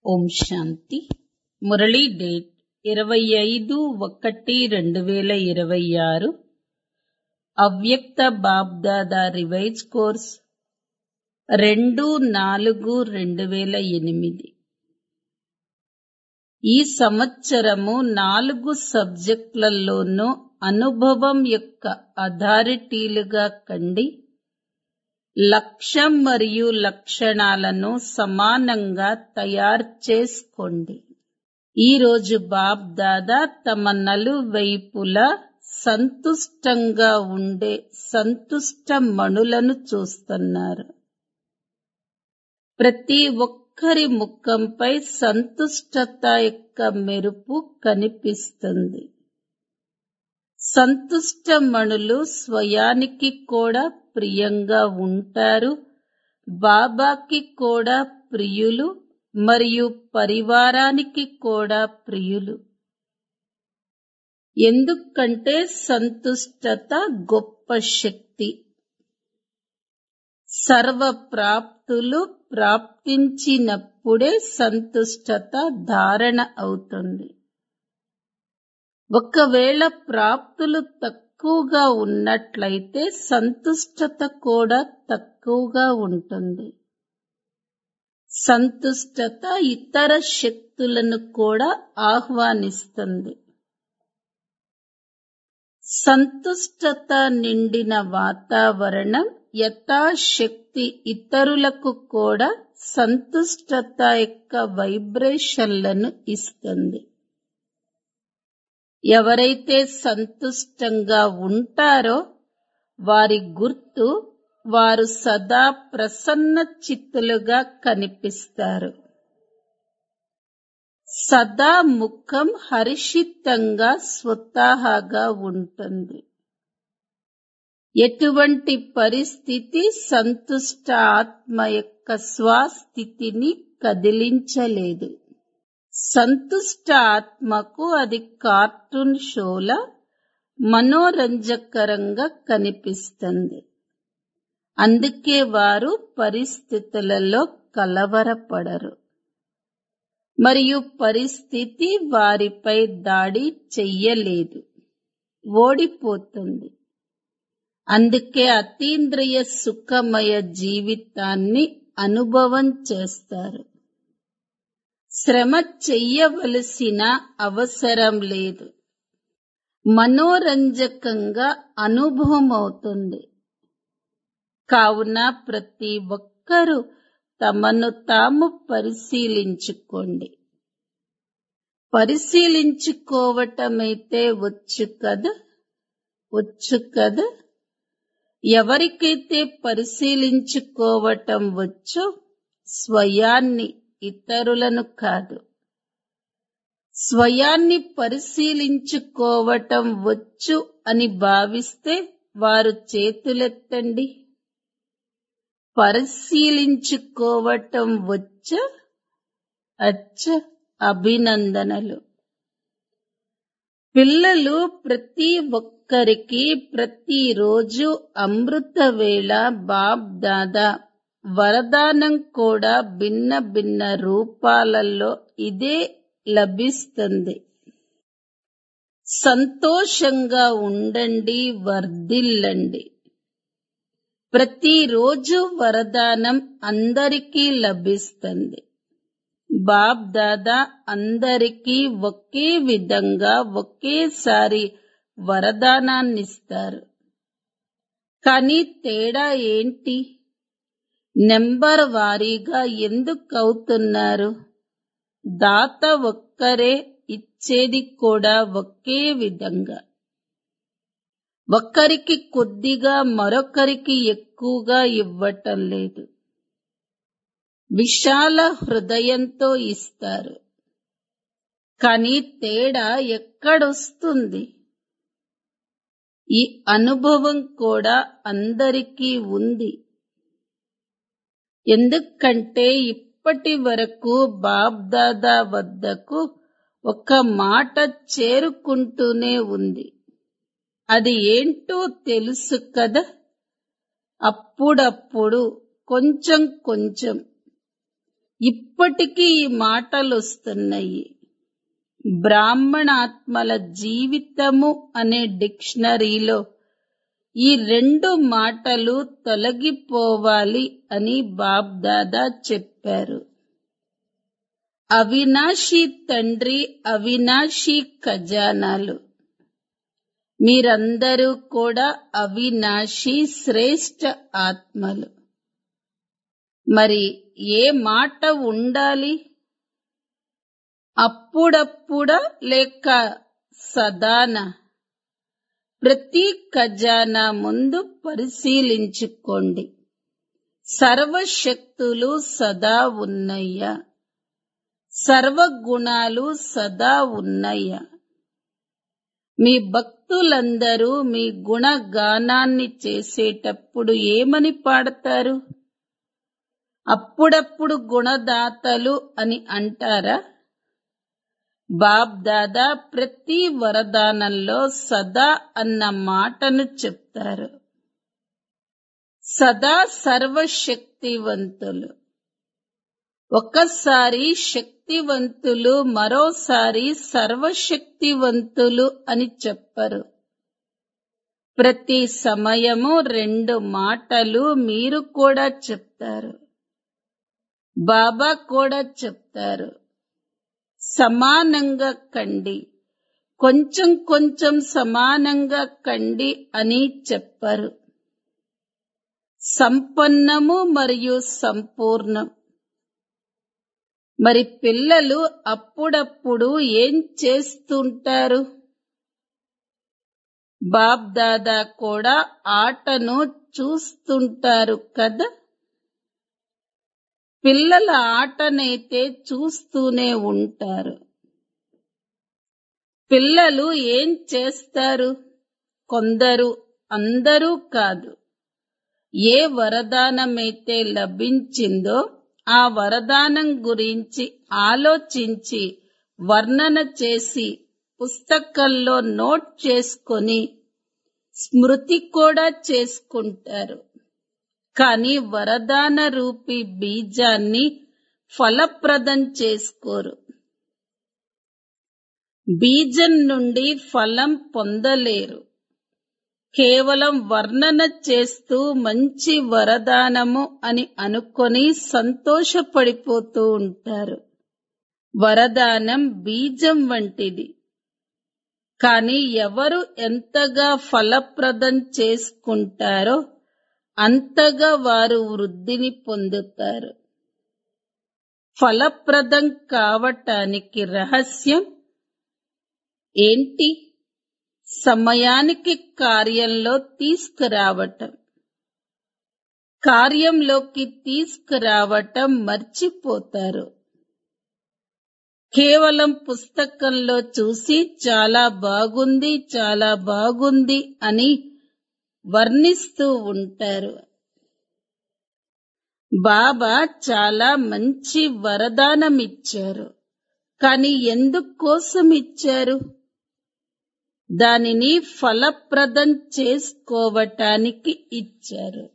ఓం శాంతి Murali date ఇరవై ఐదు ఒకటి రెండు వేల ఇరవై ఆరు అవ్యక్త బాబ్దాదా రివైజ్ కోర్స్ రెండు నాలుగు రెండు వేల ఎనిమిది ఈ సంవత్సరము నాలుగు సబ్జెక్టులలోనూ అనుభవం యొక్క అథారిటీలుగా కండి లక్ష్యం మరియు లక్షణాలను సమానంగా తయారు చేసుకోండి ఈ రోజు బాబ్ దాదా తమ నలువైపులా సంతుష్టంగా ఉండే సంతుష్ట మణులను చూస్తున్నారు ప్రతి ఒక్కరి ముఖంపై సంతుష్టత యొక్క మెరుపు కనిపిస్తుంది సంతుష్ట మణులు స్వయానికి కూడా ప్రియంగా ఉంటారు బాబాకి కూడా ప్రియులు మరియు పరివారానికి కూడా ప్రియులు ఎందుకంటే సంతుష్టత గొప్ప శక్తి సర్వ ప్రాప్తులు ప్రాప్తించినప్పుడే సంతుష్టత ధారణ అవుతుంది ఒకవేళ ప్రాప్తులు తక్కువగా ఉన్నట్లయితే సంతుష్టత కూడా తక్కువగా ఉంటుంది సంతుష్టత ఇతర శక్తులను కూడా ఆహ్వానిస్తుంది సంతుష్టత నిండిన వాతావరణం యథాశక్తి ఇతరులకు కూడా సంతుష్టత యొక్క వైబ్రేషన్లను ఇస్తుంది ఎవరైతే సంతుష్టంగా ఉంటారో వారి గుర్తు వారు సదా ప్రసన్న చిత్తులుగా కనిపిస్తారు సదా ముఖం హర్షితంగా స్వతహాగా ఉంటుంది ఎటువంటి పరిస్థితి సంతుష్ట ఆత్మ యొక్క స్వస్థితిని కదిలించలేదు సంతుష్ట ఆత్మకు అది కార్టూన్ షోల మనోరంజకరంగా కనిపిస్తుంది అందుకే వారు పరిస్థితులలో కలవరపడరు మరియు పరిస్థితి వారిపై దాడి చెయ్యలేదు ఓడిపోతుంది అందుకే అతీంద్రియ సుఖమయ జీవితాన్ని అనుభవం చేస్తారు శ్రమ చెయ్యవలసిన అవసరం లేదు మనోరంజకంగా అనుభవం అవుతుంది కావున ప్రతి ఒక్కరూ తమను తాము పరిశీలించుకోండి పరిశీలించుకోవటమైతే వచ్చు కదా వచ్చు కదా ఎవరికైతే పరిశీలించుకోవటం వచ్చో స్వయాన్ని ఇతరులను కాదు స్వయాన్ని పరిశీలించుకోవటం వచ్చు అని భావిస్తే వారు చేతులెత్తండి పరిశీలించుకోవటం వచ్చ అచ్చ అభినందనలు పిల్లలు ప్రతి ఒక్కరికి ప్రతిరోజు అమృత వేళ బాబ్ దాదా వరదానం కూడా భిన్న భిన్న రూపాలలో ఇదే లభిస్తుంది సంతోషంగా ఉండండి వర్ధిల్లండి ప్రతిరోజు వరదానం అందరికీ లభిస్తుంది బాబ్ దాదా అందరికీ ఒకే విధంగా ఒకేసారి వరదానాన్నిస్తారు కానీ తేడా ఏంటి నెంబర్ వారీగా ఎందుకు అవుతున్నారు దాత ఒక్కరే ఇచ్చేది కూడా ఒకే విధంగా ఒక్కరికి కొద్దిగా మరొకరికి ఎక్కువగా ఇవ్వటం లేదు విశాల హృదయంతో ఇస్తారు కానీ తేడా ఎక్కడొస్తుంది ఈ అనుభవం కూడా అందరికీ ఉంది ఎందుకంటే ఇప్పటి వరకు బాబ్దాదా వద్దకు ఒక మాట చేరుకుంటూనే ఉంది అది ఏంటో తెలుసు కదా అప్పుడప్పుడు కొంచెం కొంచెం ఇప్పటికీ ఈ మాటలు వస్తున్నాయి బ్రాహ్మణాత్మల జీవితము అనే డిక్షనరీలో ఈ రెండు మాటలు తొలగిపోవాలి అని బాబ్దాదా చెప్పారు అవినాశి తండ్రి అవినాశి ఖజానాలు మీరందరూ కూడా అవినాశి శ్రేష్ఠ ఆత్మలు మరి ఏ మాట ఉండాలి అప్పుడప్పుడా లేక సదాన ప్రతి ఖజానా ముందు పరిశీలించుకోండి సర్వశక్తులు సదా ఉన్నయ్యా సర్వగుణాలు సదా ఉన్నయ్యా మీ భక్తులందరూ మీ గుణగానాన్ని చేసేటప్పుడు ఏమని పాడతారు అప్పుడప్పుడు గుణదాతలు అని అంటారా బాబ్ దాదా ప్రతి వరదానంలో సదా అన్న మాటను చెప్తారు సదా సర్వశక్తివంతులు ఒకసారి శక్తివంతులు మరోసారి సర్వశక్తివంతులు అని చెప్పరు ప్రతి సమయము రెండు మాటలు మీరు కూడా చెప్తారు బాబా కూడా చెప్తారు సమానంగా కండి కొంచెం కొంచెం సమానంగా కండి అని చెప్పరు సంపన్నము మరియు సంపూర్ణం మరి పిల్లలు అప్పుడప్పుడు ఏం చేస్తుంటారు బాబ్ దాదా కూడా ఆటను చూస్తుంటారు కదా పిల్లల ఆటనైతే చూస్తూనే ఉంటారు పిల్లలు ఏం చేస్తారు కొందరు అందరూ కాదు ఏ వరదానమైతే లభించిందో ఆ వరదానం గురించి ఆలోచించి వర్ణన చేసి పుస్తకంలో నోట్ చేసుకొని స్మృతి కూడా చేసుకుంటారు కానీ వరదాన రూపి బీజాన్ని ఫలప్రదం చేసుకోరు బీజం నుండి ఫలం పొందలేరు కేవలం వర్ణన చేస్తూ మంచి వరదానము అని అనుకొని సంతోషపడిపోతూ ఉంటారు వరదానం బీజం వంటిది కానీ ఎవరు ఎంతగా ఫలప్రదం చేసుకుంటారో అంతగా వారు వృద్ధిని పొందుతారు ఫలప్రదం కావటానికి రహస్యం ఏంటి సమయానికి కార్యంలో తీసుకురావటం కార్యంలోకి తీసుకురావటం మర్చిపోతారు కేవలం పుస్తకంలో చూసి చాలా బాగుంది చాలా బాగుంది అని వర్ణిస్తూ ఉంటారు బాబా చాలా మంచి వరదానం ఇచ్చారు కానీ ఎందుకోసం ఇచ్చారు దానిని ఫలప్రదం చేసుకోవటానికి ఇచ్చారు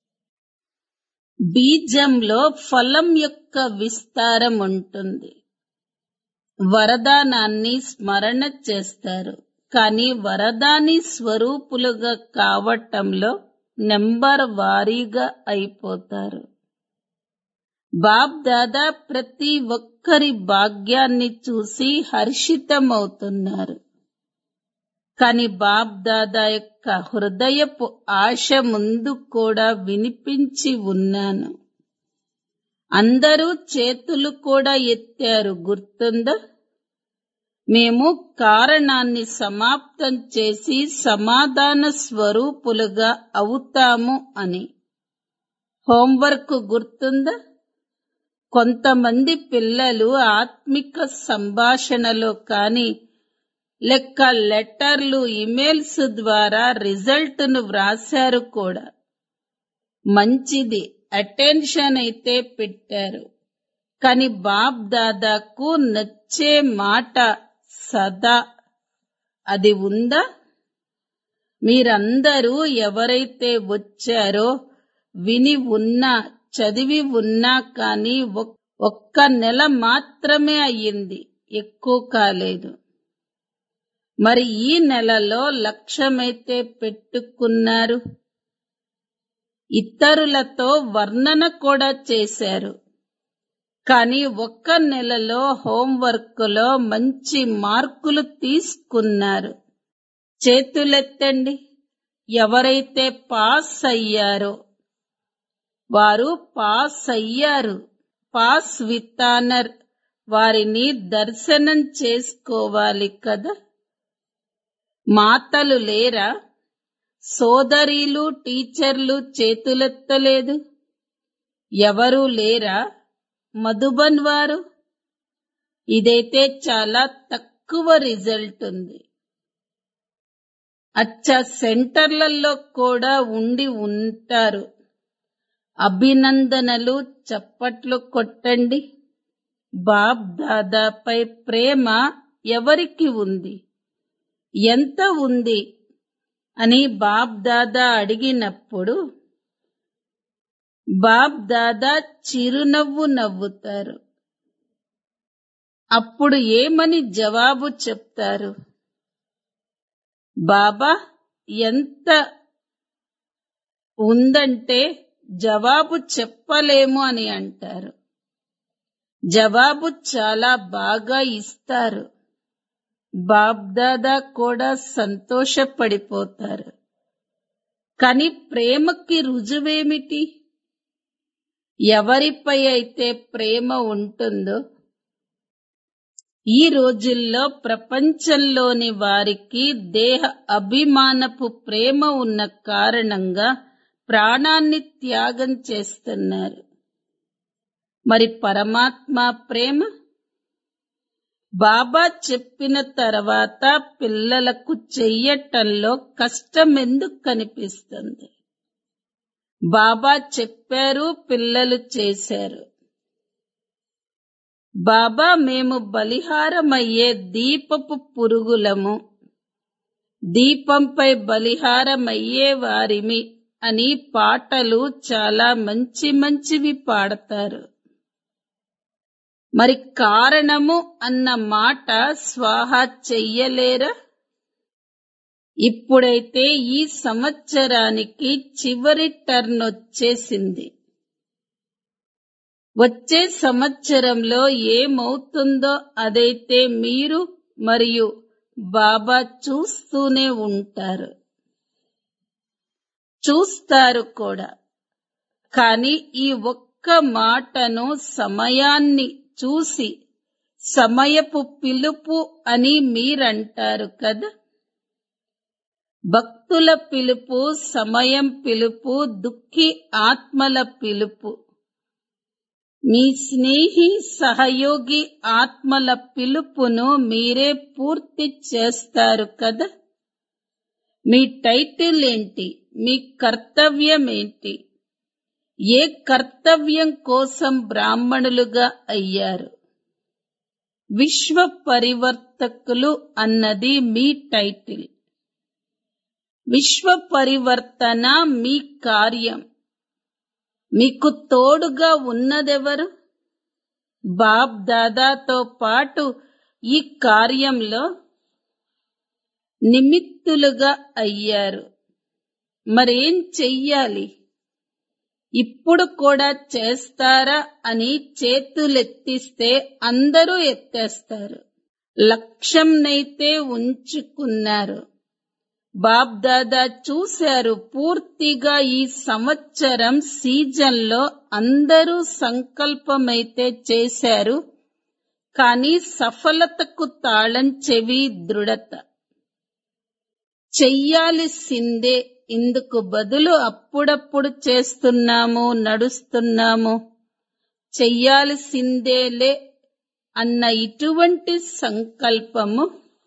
బీజంలో ఫలం యొక్క విస్తారం ఉంటుంది వరదానాన్ని స్మరణ చేస్తారు కానీ వరదాని స్వరూపులుగా కావటంలో నెంబర్ వారీగా అయిపోతారు బాబ్ దాదా ప్రతి ఒక్కరి భాగ్యాన్ని చూసి హర్షితమవుతున్నారు కాని బాబ్ దాదా యొక్క హృదయపు ఆశ ముందు కూడా వినిపించి ఉన్నాను అందరూ చేతులు కూడా ఎత్తారు గుర్తుందా మేము కారణాన్ని సమాప్తం చేసి సమాధాన స్వరూపులుగా అవుతాము అని హోంవర్క్ గుర్తుందా కొంతమంది పిల్లలు ఆత్మిక సంభాషణలో కానీ లెక్క లెటర్లు ఇమెయిల్స్ ద్వారా రిజల్ట్ ను వ్రాశారు కూడా మంచిది అటెన్షన్ అయితే పెట్టారు కాని బాబ్ దాదాకు నచ్చే మాట సదా అది ఉందా మీరందరూ ఎవరైతే వచ్చారో విని ఉన్నా చదివి ఉన్నా కానీ ఒక్క నెల మాత్రమే అయ్యింది ఎక్కువ కాలేదు మరి ఈ నెలలో లక్ష్యమైతే పెట్టుకున్నారు ఇతరులతో వర్ణన కూడా చేశారు కానీ ఒక్క నెలలో హోంవర్క్లో మంచి మార్కులు తీసుకున్నారు చేతులెత్తండి ఎవరైతే పాస్ అయ్యారో వారు పాస్ అయ్యారు పాస్ విత్తానర్ వారిని దర్శనం చేసుకోవాలి కదా మాతలు లేరా సోదరీలు టీచర్లు చేతులెత్తలేదు ఎవరూ లేరా మధుబన్ వారు ఇదైతే చాలా తక్కువ రిజల్ట్ ఉంది అచ్చా సెంటర్లలో కూడా ఉండి ఉంటారు అభినందనలు చప్పట్లు కొట్టండి బాబ్ దాదాపై ప్రేమ ఎవరికి ఉంది ఎంత ఉంది అని బాబ్ దాదా అడిగినప్పుడు బాబ్ దాదా చిరునవ్వు నవ్వుతారు అప్పుడు ఏమని జవాబు చెప్తారు బాబా ఎంత ఉందంటే జవాబు చెప్పలేము అని అంటారు జవాబు చాలా బాగా ఇస్తారు బాబ్దాదా కూడా సంతోషపడిపోతారు కాని ప్రేమకి రుజువేమిటి ఎవరిపై అయితే ప్రేమ ఉంటుందో ఈ రోజుల్లో ప్రపంచంలోని వారికి దేహ అభిమానపు ప్రేమ ఉన్న కారణంగా ప్రాణాన్ని త్యాగం చేస్తున్నారు మరి పరమాత్మ ప్రేమ బాబా చెప్పిన తర్వాత పిల్లలకు చెయ్యటంలో కష్టం ఎందుకు కనిపిస్తుంది బాబా చెప్పారు పిల్లలు చేశారు బాబా మేము బలిహారమయ్యే దీపపు పురుగులము దీపంపై బలిహారమయ్యే వారిమి అని పాటలు చాలా మంచి మంచివి పాడతారు మరి కారణము అన్న మాట స్వాహా చెయ్యలేరా ఇప్పుడైతే ఈ సంవత్సరానికి చివరి టర్న్ వచ్చేసింది వచ్చే సంవత్సరంలో ఏమవుతుందో అదైతే మీరు మరియు బాబా చూస్తూనే ఉంటారు చూస్తారు కూడా కానీ ఈ ఒక్క మాటను సమయాన్ని చూసి సమయపు పిలుపు అని మీరంటారు కదా భక్తుల పిలుపు సమయం పిలుపు దుఃఖి ఆత్మల పిలుపు మీ స్నేహి సహయోగి ఆత్మల పిలుపును మీరే పూర్తి చేస్తారు కదా మీ టైటిల్ ఏంటి మీ కర్తవ్యం ఏంటి ఏ కర్తవ్యం కోసం బ్రాహ్మణులుగా అయ్యారు విశ్వ పరివర్తకులు అన్నది మీ టైటిల్ విశ్వ పరివర్తన మీ కార్యం మీకు తోడుగా ఉన్నదెవరు బాబ్ దాదాతో పాటు ఈ కార్యంలో నిమిత్తులుగా అయ్యారు మరేం చెయ్యాలి ఇప్పుడు కూడా చేస్తారా అని చేతులెత్తిస్తే అందరూ ఎత్తేస్తారు లక్ష్యంనైతే ఉంచుకున్నారు బాబ్ దాదా చూశారు పూర్తిగా ఈ సంవత్సరం సీజన్లో అందరూ సంకల్పమైతే చేశారు కానీ సఫలతకు తాళం చెవి దృఢత చెయ్యాల్సిందే ఇందుకు బదులు అప్పుడప్పుడు చేస్తున్నాము నడుస్తున్నాము చెయ్యాల్సిందేలే అన్న ఇటువంటి సంకల్పము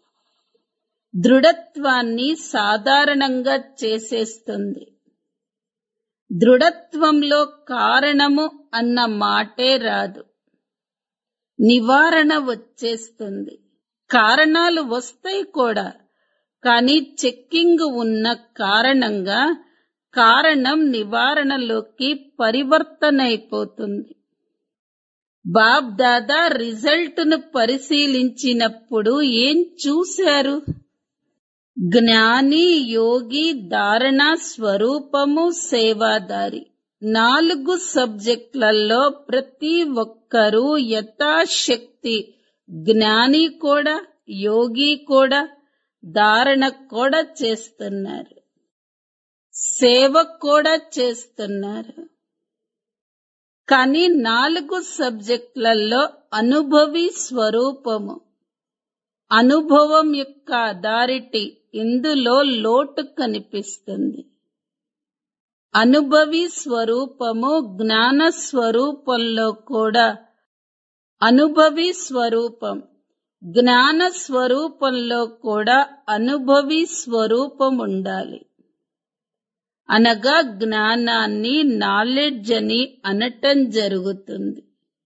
దృఢత్వాన్ని సాధారణంగా చేసేస్తుంది దృఢత్వంలో కారణము అన్న మాటే రాదు నివారణ వచ్చేస్తుంది కారణాలు వస్తాయి కూడా కానీ చెక్కింగ్ ఉన్న కారణంగా కారణం నివారణలోకి పరివర్తన అయిపోతుంది బాబ్ దాదా రిజల్ట్ ను పరిశీలించినప్పుడు ఏం చూశారు జ్ఞాని యోగి ధారణ స్వరూపము సేవాదారి నాలుగు సబ్జెక్టులలో ప్రతి ఒక్కరూ యథాశక్తి జ్ఞాని కూడా యోగి కూడా ధారణ కూడా చేస్తున్నారు సేవ కూడా చేస్తున్నారు కానీ నాలుగు సబ్జెక్టులలో అనుభవి స్వరూపము అనుభవం యొక్క అథారిటీ ఇందులో లోటు కనిపిస్తుంది అనుభవి స్వరూపము జ్ఞాన స్వరూపంలో కూడా అనుభవి స్వరూపం జ్ఞాన స్వరూపంలో కూడా అనుభవి స్వరూపం ఉండాలి అనగా జ్ఞానాన్ని నాలెడ్జ్ అని అనటం జరుగుతుంది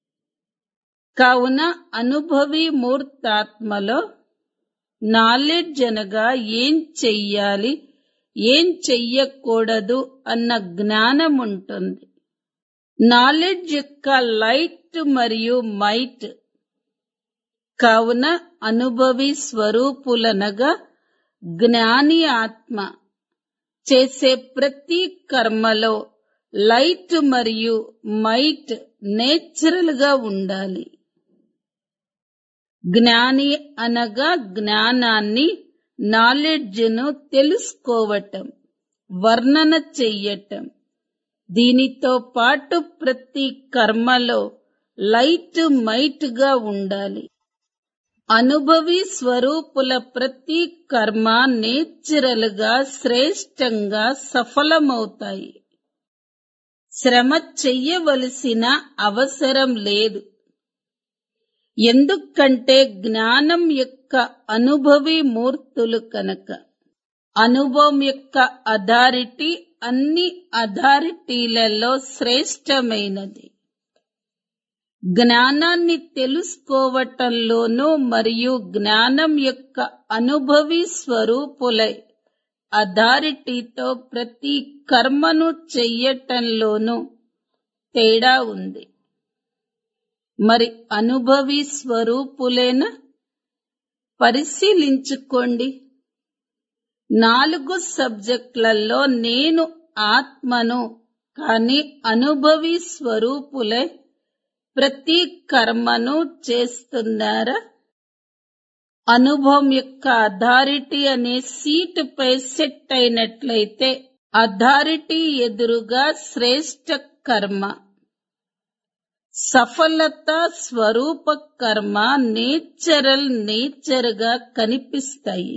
కావున అనుభవి మూర్తాత్మలో నాలెడ్జ్ అనగా ఏం చెయ్యాలి ఏం చెయ్యకూడదు అన్న జ్ఞానం ఉంటుంది నాలెడ్జ్ యొక్క లైట్ మరియు మైట్ కావున అనుభవి స్వరూపులనగా జ్ఞాని ఆత్మ చేసే ప్రతి కర్మలో లైట్ మరియు మైట్ నేచురల్ గా ఉండాలి జ్ఞాని అనగా జ్ఞానాన్ని నాలెడ్జ్ను తెలుసుకోవటం వర్ణన చెయ్యటం దీనితో పాటు ప్రతి కర్మలో లైట్ మైట్ గా ఉండాలి అనుభవి స్వరూపుల ప్రతి కర్మ నేచురల్ గా శ్రేష్టంగా సఫలమవుతాయి శ్రమ చెయ్యవలసిన అవసరం లేదు ఎందుకంటే జ్ఞానం యొక్క అనుభవి మూర్తులు కనుక అనుభవం యొక్క అథారిటీ అన్ని అథారిటీలలో శ్రేష్టమైనది జ్ఞానాన్ని తెలుసుకోవటంలోనూ మరియు జ్ఞానం యొక్క అనుభవి స్వరూపులై అథారిటీతో ప్రతి కర్మను చెయ్యటంలోనూ తేడా ఉంది మరి అనుభవి స్వరూపులేనా పరిశీలించుకోండి నాలుగు సబ్జెక్టులలో నేను ఆత్మను కాని అనుభవి స్వరూపులే ప్రతి కర్మను చేస్తున్నారా అనుభవం యొక్క అథారిటీ అనే సీటు పై సెట్ అయినట్లయితే అథారిటీ ఎదురుగా శ్రేష్ట కర్మ సఫలత స్వరూప కర్మ నేచరల్ నేచర్ గా కనిపిస్తాయి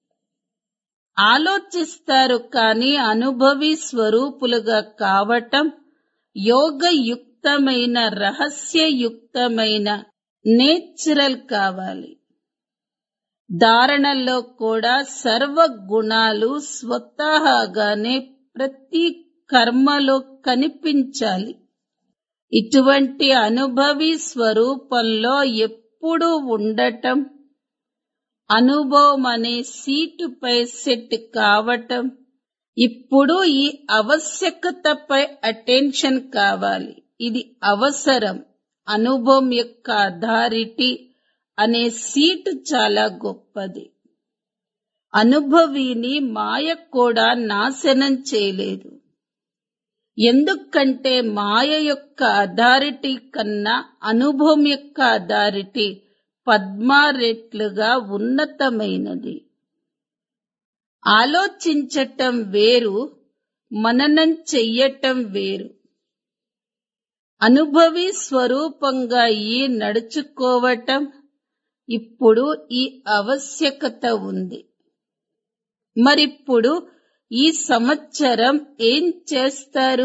ఆలోచిస్తారు కానీ అనుభవి స్వరూపులుగా కావటం యోగయుక్తమైన రహస్యయుక్తమైన నేచురల్ కావాలి ధారణలో కూడా సర్వ గుణాలు స్వతహాగానే ప్రతి కర్మలో కనిపించాలి ఇటువంటి అనుభవి స్వరూపంలో ఎప్పుడూ ఉండటం అనుభవం అనే సీటుపై సెట్ కావటం ఇప్పుడు ఈ ఆవశ్యకతపై అటెన్షన్ కావాలి ఇది అవసరం అనుభవం యొక్క అథారిటీ అనే సీటు చాలా గొప్పది అనుభవిని మాయ కూడా నాశనం చేయలేదు ఎందుకంటే మాయ యొక్క అథారిటీ కన్నా అనుభవం యొక్క అథారిటీ పద్మా రెట్లుగా ఉన్నతమైనది ఆలోచించటం వేరు మననం చెయ్యటం వేరు అనుభవి స్వరూపంగా ఈ నడుచుకోవటం ఇప్పుడు ఈ ఆవశ్యకత ఉంది మరిప్పుడు ఈ సంవత్సరం ఏం చేస్తారు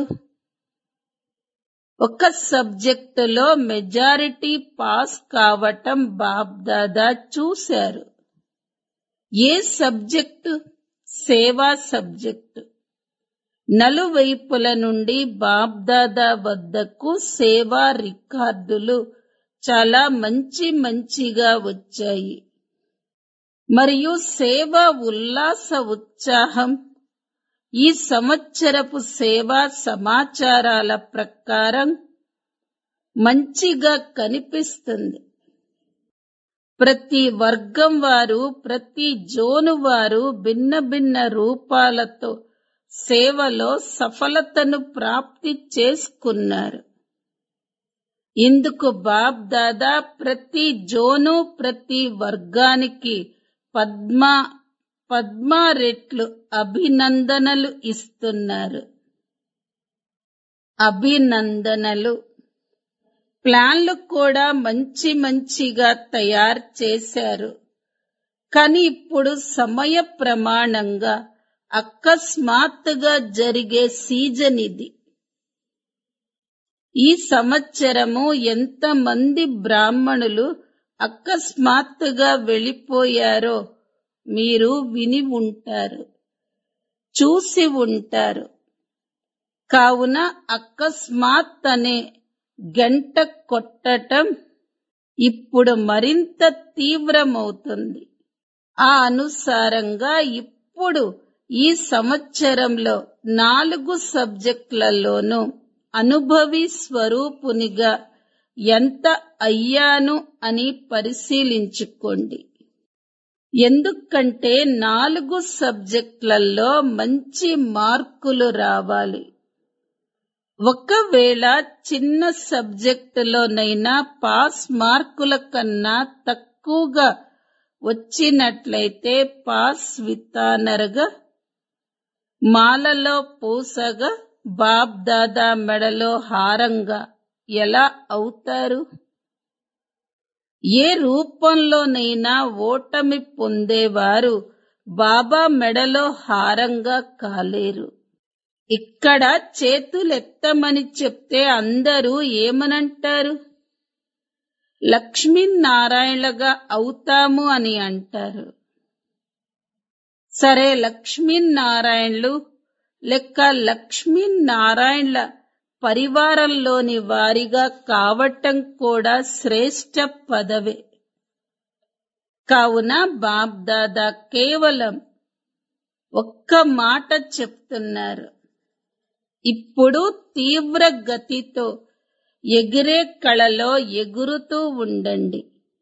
ఒక సబ్జెక్టులో మెజారిటీ పాస్ కావటం బాబ్దాదా చూశారు ఏ సబ్జెక్టు సేవా సబ్జెక్టు నలువైపుల నుండి బాబ్దాదా వద్దకు సేవా రికార్డులు చాలా మంచి మంచిగా వచ్చాయి మరియు సేవ ఉల్లాస ఉత్సాహం ఈ సంవత్సరపు సేవా సమాచారాల ప్రకారం మంచిగా కనిపిస్తుంది ప్రతి వర్గం వారు ప్రతి జోను వారు భిన్న భిన్న రూపాలతో సేవలో సఫలతను ప్రాప్తి చేసుకున్నారు ఇందుకు బాబ్ దాదా ప్రతి జోను ప్రతి వర్గానికి పద్మ పద్మా రెట్లు అభినందనలు ఇస్తున్నారు అభినందనలు ప్లాన్లు కూడా మంచి మంచిగా తయారు చేశారు కానీ ఇప్పుడు సమయ ప్రమాణంగా అకస్మాత్తుగా జరిగే సీజన్ ఇది ఈ సంవత్సరము ఎంతమంది బ్రాహ్మణులు అకస్మాత్తుగా వెళ్ళిపోయారో మీరు విని ఉంటారు చూసి ఉంటారు కావున అకస్మాత్ అనే గంట కొట్టటం ఇప్పుడు మరింత తీవ్రమవుతుంది ఆ అనుసారంగా ఇప్పుడు ఈ సంవత్సరంలో నాలుగు సబ్జెక్టులలోనూ అనుభవి స్వరూపునిగా ఎంత అయ్యాను అని పరిశీలించుకోండి ఎందుకంటే నాలుగు సబ్జెక్టులలో మంచి మార్కులు రావాలి ఒకవేళ చిన్న సబ్జెక్టులోనైనా పాస్ మార్కుల కన్నా తక్కువగా వచ్చినట్లయితే పాస్ విత్తానరగా మాలలో పూసగా బాబ్ దాదా మెడలో హారంగా ఎలా అవుతారు ఏ రూపంలోనైనా ఓటమి పొందేవారు బాబా మెడలో హారంగా కాలేరు ఇక్కడ చేతులెత్తమని చెప్తే అందరూ ఏమనంటారు లక్ష్మీనారాయణగా అవుతాము అని అంటారు సరే లక్ష్మీనారాయణలు లెక్క లక్ష్మీనారాయణల పరివారంలోని వారిగా కావటం కూడా శ్రేష్ట పదవే కావున బాబ్దాదా కేవలం ఒక్క మాట చెప్తున్నారు ఇప్పుడు తీవ్ర గతితో ఎగిరే కళలో ఎగురుతూ ఉండండి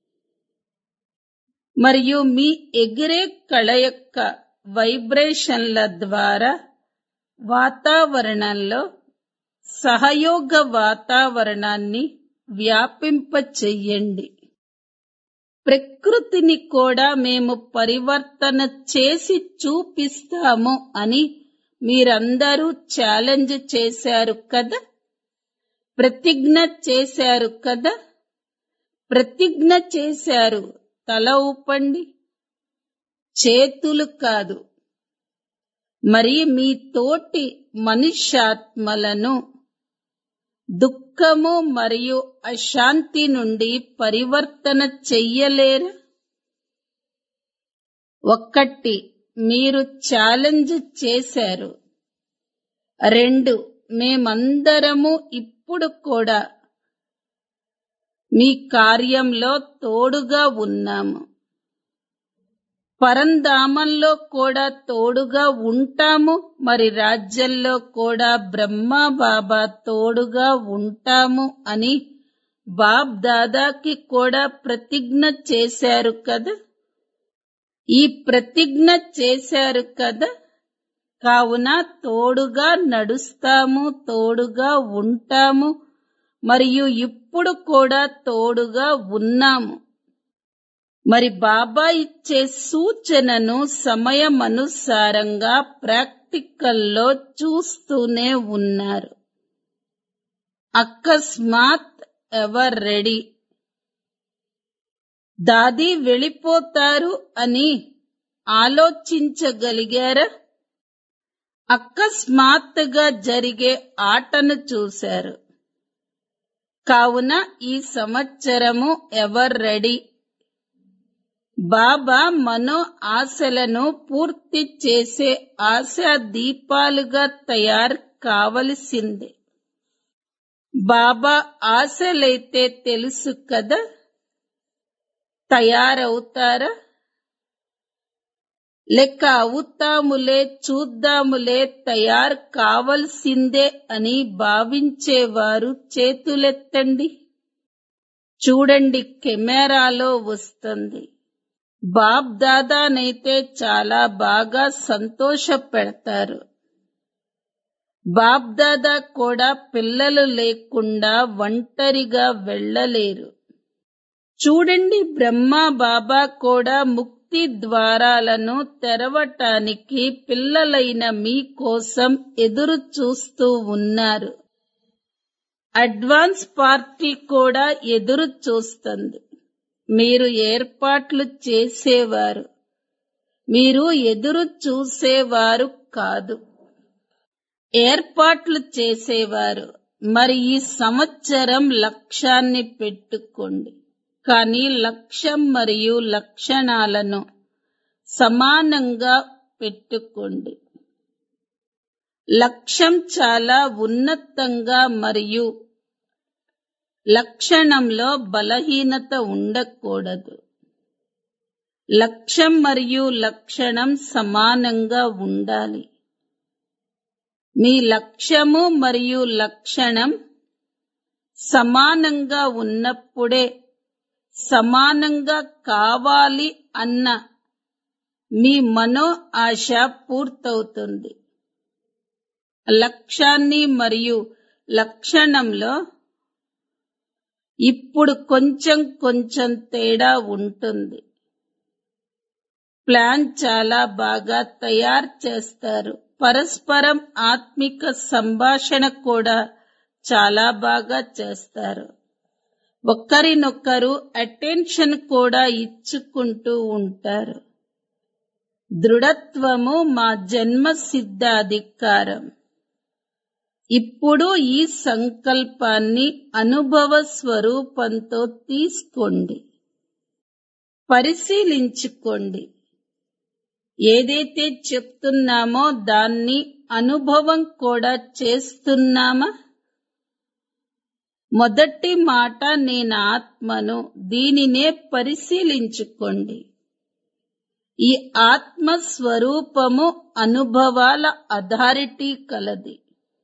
మరియు మీ ఎగిరే కళ యొక్క వైబ్రేషన్ల ద్వారా వాతావరణంలో సహయోగ వాతావరణాన్ని వ్యాపింప చెయ్యండి ప్రకృతిని కూడా మేము పరివర్తన చేసి చూపిస్తాము అని మీరందరూ ఛాలెంజ్ చేశారు కదా ప్రతిజ్ఞ చేశారు కదా ప్రతిజ్ఞ చేశారు తల ఊపండి చేతులు కాదు మరి మీ తోటి మనుష్యాత్మలను దుఃఖము మరియు అశాంతి నుండి పరివర్తన చెయ్యలేరా ఒక్కటి మీరు ఛాలెంజ్ చేశారు రెండు మేమందరము ఇప్పుడు కూడా మీ కార్యంలో తోడుగా ఉన్నాము పరంధామంలో కూడా తోడుగా ఉంటాము మరి రాజ్యంలో కూడా బ్రహ్మ బాబా తోడుగా ఉంటాము అని బాబ్ దాదాకి కూడా ప్రతిజ్ఞ చేశారు కదా ఈ ప్రతిజ్ఞ చేశారు కదా కావున తోడుగా నడుస్తాము తోడుగా ఉంటాము మరియు ఇప్పుడు కూడా తోడుగా ఉన్నాము మరి బాబా ఇచ్చే సూచనను సమయమనుసారంగా ప్రాక్టికల్లో చూస్తూనే ఉన్నారు అకస్మాత్ ఎవర్ రెడీ దాది వెళ్ళిపోతారు అని ఆలోచించగలిగారా అకస్మాత్తుగా జరిగే ఆటను చూశారు కావున ఈ సంవత్సరము ఎవర్ రెడీ బాబా మనో ఆశలను పూర్తి చేసే ఆశా దీపాలుగా తయారు కావలసిందే బాబా ఆశలైతే తెలుసు కదా తయారవుతారా లెక్క అవుతాములే చూద్దాములే తయారు కావలసిందే అని భావించేవారు చేతులెత్తండి చూడండి కెమెరాలో వస్తుంది బాబ్ దాదానైతే చాలా బాగా సంతోష పెడతారు బాబ్ దాదా కూడా పిల్లలు లేకుండా ఒంటరిగా వెళ్ళలేరు చూడండి బ్రహ్మ బాబా కూడా ముక్తి ద్వారాలను తెరవటానికి పిల్లలైన మీ కోసం ఎదురు చూస్తూ ఉన్నారు అడ్వాన్స్ పార్టీ కూడా ఎదురు చూస్తుంది మీరు ఏర్పాట్లు చేసేవారు మీరు ఎదురు చూసేవారు కాదు ఏర్పాట్లు చేసేవారు మరి ఈ సంవత్సరం లక్ష్యాన్ని పెట్టుకోండి కానీ లక్ష్యం మరియు లక్షణాలను సమానంగా పెట్టుకోండి లక్ష్యం చాలా ఉన్నతంగా మరియు లక్షణంలో బలహీనత ఉండకూడదు లక్ష్యం మరియు లక్షణం సమానంగా ఉండాలి మీ లక్ష్యము మరియు లక్షణం సమానంగా ఉన్నప్పుడే సమానంగా కావాలి అన్న మీ మనో ఆశ పూర్తవుతుంది లక్ష్యాన్ని మరియు లక్షణంలో ఇప్పుడు కొంచెం కొంచెం తేడా ఉంటుంది ప్లాన్ చాలా బాగా తయారు చేస్తారు పరస్పరం ఆత్మిక సంభాషణ కూడా చాలా బాగా చేస్తారు ఒకరినొకరు అటెన్షన్ కూడా ఇచ్చుకుంటూ ఉంటారు దృఢత్వము మా జన్మ సిద్ధ అధికారం ఇప్పుడు ఈ సంకల్పాన్ని అనుభవ స్వరూపంతో తీసుకోండి పరిశీలించుకోండి ఏదైతే చెప్తున్నామో దాన్ని అనుభవం కూడా చేస్తున్నామా మొదటి మాట నేను ఆత్మను దీనినే పరిశీలించుకోండి ఈ ఆత్మ స్వరూపము అనుభవాల అథారిటీ కలది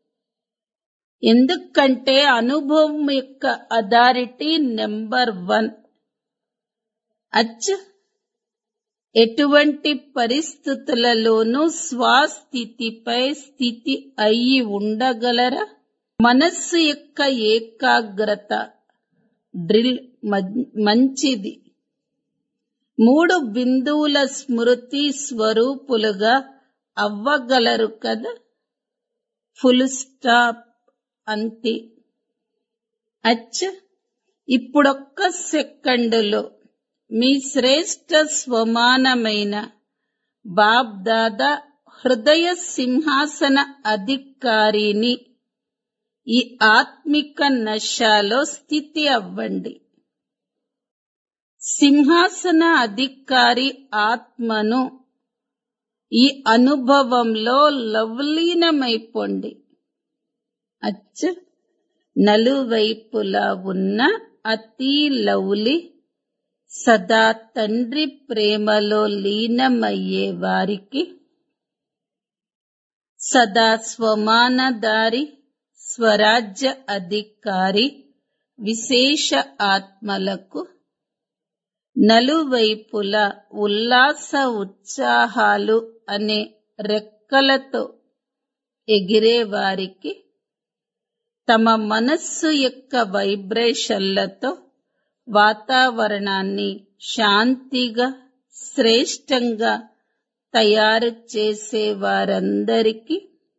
ఎందుకంటే అనుభవం యొక్క అథారిటీ నెంబర్ వన్ అచ్చ ఎటువంటి పరిస్థితులలోనూ స్వస్థితిపై స్థితి అయి ఉండగలరా మనస్సు యొక్క ఏకాగ్రత డ్రిల్ మంచిది మూడు బిందువుల స్మృతి స్వరూపులుగా అవ్వగలరు కదా ఫుల్ స్టాప్ అంతే అచ్చ ఇప్పుడొక్క సెకండులో మీ శ్రేష్ట స్వమానమైన బాబ్ దాదా హృదయ సింహాసన అధికారిని ఈ ఆత్మిక నశాలో స్థితి అవ్వండి సింహాసన అధికారి ఆత్మను ఈ అనుభవంలో లవలీనమైపోండి అచ్చ నలువైపులా ఉన్న అతి లౌలి సదా తండ్రి ప్రేమలో లీనమయ్యే వారికి సదా స్వమానదారి స్వరాజ్య అధికారి విశేష ఆత్మలకు నలువైపుల ఉల్లాస ఉత్సాహాలు అనే రెక్కలతో ఎగిరే వారికి తమ మనస్సు యొక్క వైబ్రేషన్లతో వాతావరణాన్ని శాంతిగా శ్రేష్టంగా తయారు చేసే వారందరికీ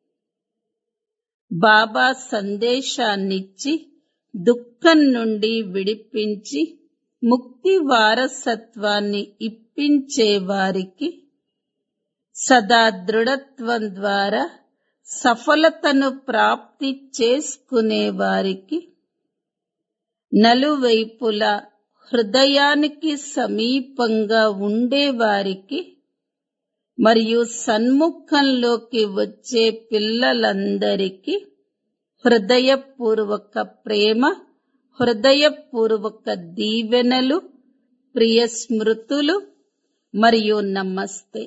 బాబా సందేశాన్నిచ్చి దుఃఖం నుండి విడిపించి ముక్తి వారసత్వాన్ని ఇప్పించే వారికి సదా దృఢత్వం ద్వారా సఫలతను ప్రాప్తి చేసుకునే వారికి నలువైపుల హృదయానికి సమీపంగా ఉండేవారికి మరియు సన్ముఖంలోకి వచ్చే పిల్లలందరికీ హృదయపూర్వక ప్రేమ హృదయపూర్వక దీవెనలు ప్రియ స్మృతులు మరియు నమస్తే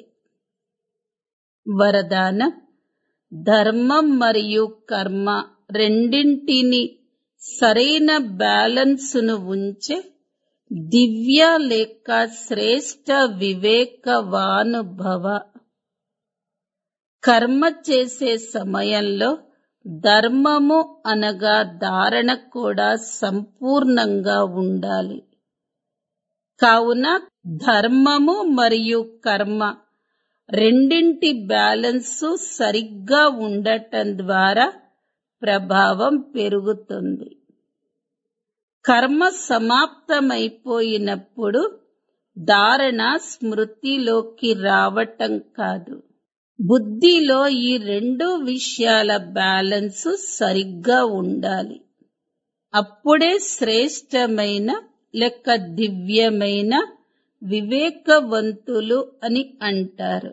వరదానం ధర్మం మరియు కర్మ రెండింటిని సరైన బ్యాలెన్సును ఉంచే దివ్య లేక శ్రేష్ట వివేకవానుభవ కర్మ చేసే సమయంలో ధర్మము అనగా ధారణ కూడా సంపూర్ణంగా ఉండాలి కావున ధర్మము మరియు కర్మ రెండింటి బ్యాలెన్సు సరిగ్గా ఉండటం ద్వారా ప్రభావం పెరుగుతుంది కర్మ సమాప్తమైపోయినప్పుడు ధారణ స్మృతిలోకి రావటం కాదు బుద్ధిలో ఈ రెండు విషయాల బ్యాలెన్స్ సరిగ్గా ఉండాలి అప్పుడే శ్రేష్టమైన లెక్క దివ్యమైన వివేకవంతులు అని అంటారు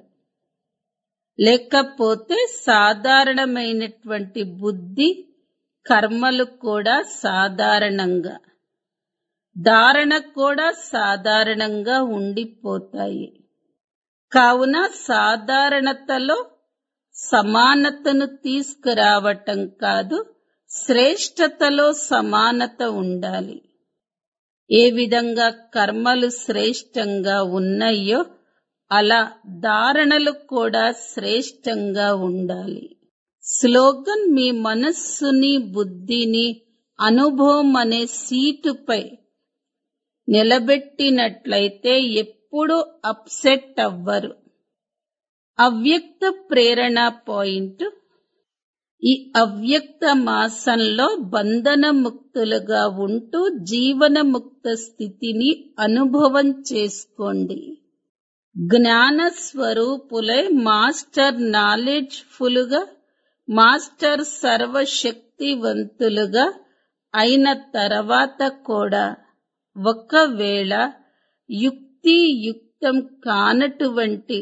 లేకపోతే సాధారణమైనటువంటి బుద్ధి కర్మలు కూడా సాధారణంగా ధారణ కూడా సాధారణంగా ఉండిపోతాయి కావున సాధారణతలో సమానతను తీసుకురావటం కాదు శ్రేష్టతలో సమానత ఉండాలి ఏ విధంగా కర్మలు శ్రేష్టంగా ఉన్నాయో అలా ధారణలు కూడా శ్రేష్టంగా ఉండాలి స్లోగన్ మీ మనస్సుని బుద్ధిని అనుభవం అనే సీటుపై నిలబెట్టినట్లయితే ఎప్పుడు అప్సెట్ అవ్వరు అవ్యక్త ప్రేరణ పాయింట్ ఈ అవ్యక్త మాసంలో బంధన ముక్తులుగా ఉంటూ జీవన ముక్త స్థితిని అనుభవం చేసుకోండి జ్ఞాన స్వరూపులై మాస్టర్ నాలెడ్జ్ ఫుల్గా మాస్టర్ సర్వశక్తివంతులుగా అయిన తర్వాత కూడా ఒకవేళ యుక్తి యుక్తం కానటువంటి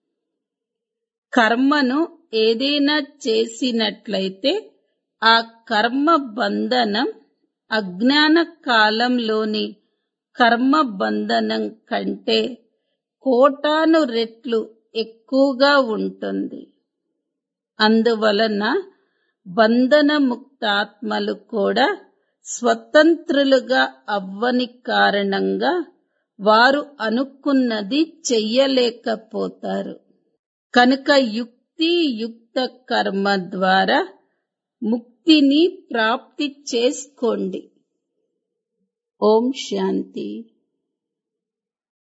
కర్మను ఏదైనా చేసినట్లయితే ఆ కర్మ బంధనం అజ్ఞాన కాలంలోని కర్మ బంధనం కంటే కోటాను రెట్లు ఎక్కువగా ఉంటుంది అందువలన బంధన ముక్తాత్మలు కూడా స్వతంత్రులుగా అవ్వని కారణంగా వారు అనుకున్నది చెయ్యలేకపోతారు కనుక యుక్తి యుక్త కర్మ ద్వారా ముక్తిని ప్రాప్తి చేసుకోండి ఓం శాంతి